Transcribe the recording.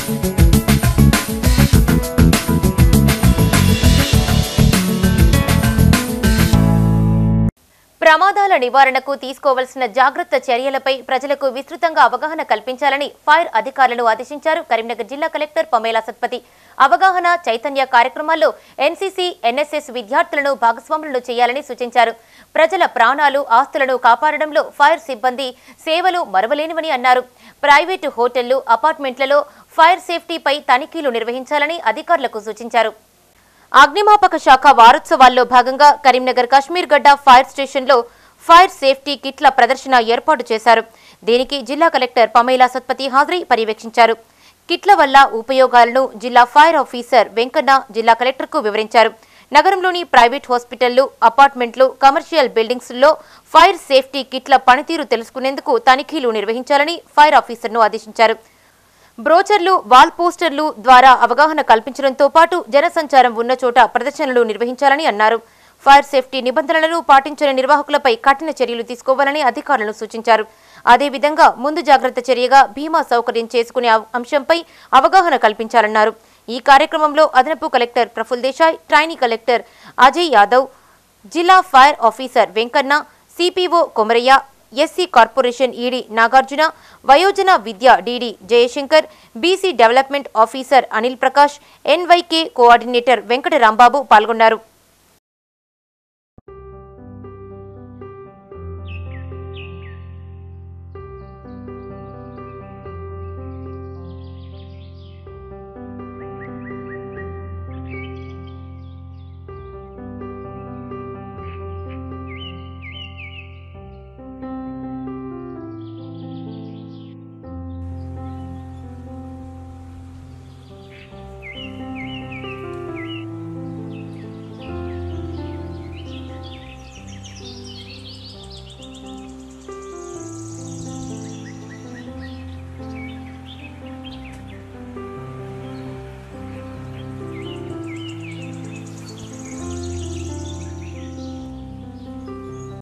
ప్రమాదాల నివారణకు తీసుకోవాల్సిన జాగ్రత్త చర్యలపై ప్రజలకు విస్తృతంగా అవగాహన కల్పించాలని ఫైర్ అధికారులను ఆదేశించారు కరీంనగర్ జిల్లా కలెక్టర్ పమేలా సత్పతి అవగాహన చైతన్య కార్యక్రమాల్లో ఎన్సీసీ ఎన్ఎస్ఎస్ విద్యార్థులను భాగస్వాములను చేయాలని సూచించారు ప్రజల ప్రాణాలు ఆస్తులను కాపాడడంలో ఫైర్ సిబ్బంది సేవలు మరవలేనివని అన్నారు ప్రైవేటు హోటళ్లు అపార్ట్మెంట్లలో ఫైర్ సేఫ్టీపై తనిఖీలు నిర్వహించాలని అధికారులకు సూచించారు అగ్నిమాపక శాఖ వారోత్సవాల్లో భాగంగా కరీంనగర్ కశ్మీర్ గడ్డ ఫైర్ స్టేషన్లో ఫైర్ సేఫ్టీ కిట్ల ప్రదర్శన ఏర్పాటు చేశారు దీనికి జిల్లా కలెక్టర్ పమేలా సత్పతి హాజరై పర్యవేక్షించారు కిట్ల వల్ల ఉపయోగాలను జిల్లా ఫైర్ ఆఫీసర్ వెంకన్న జిల్లా కలెక్టర్కు వివరించారు నగరంలోని ప్రైవేట్ హాస్పిటళ్లు అపార్ట్మెంట్లు కమర్షియల్ బిల్డింగ్స్లో ఫైర్ సేఫ్టీ కిట్ల పనితీరు తెలుసుకునేందుకు తనిఖీలు నిర్వహించాలని ఫైర్ ఆఫీసర్ను ఆదేశించారు బ్రోచర్లు వాల్ పోస్టర్లు ద్వారా అవగాహన కల్పించడంతో పాటు జనసంచారం ఉన్న చోట ప్రదర్శనలు నిర్వహించాలని అన్నారు ఫైర్ సేఫ్టీ నిబంధనలను పాటించని నిర్వాహకులపై కఠిన చర్యలు తీసుకోవాలని అధికారులను సూచించారు అదేవిధంగా ముందు జాగ్రత్త చర్యగా బీమా సౌకర్యం చేసుకునే అవ- అంశంపై అవగాహన కల్పించాలన్నారు ఈ కార్యక్రమంలో అదనపు collector Praful Desai trainee collector Ajay Yadav జిల్లా fire officer Venkanna CPO Komaraiah SC corporation ED Nagarjuna వయోజన విద్య DD Jayashankar BC development officer Anil Prakash NYK coordinator Venkata Rambabu పాల్గొన్నారు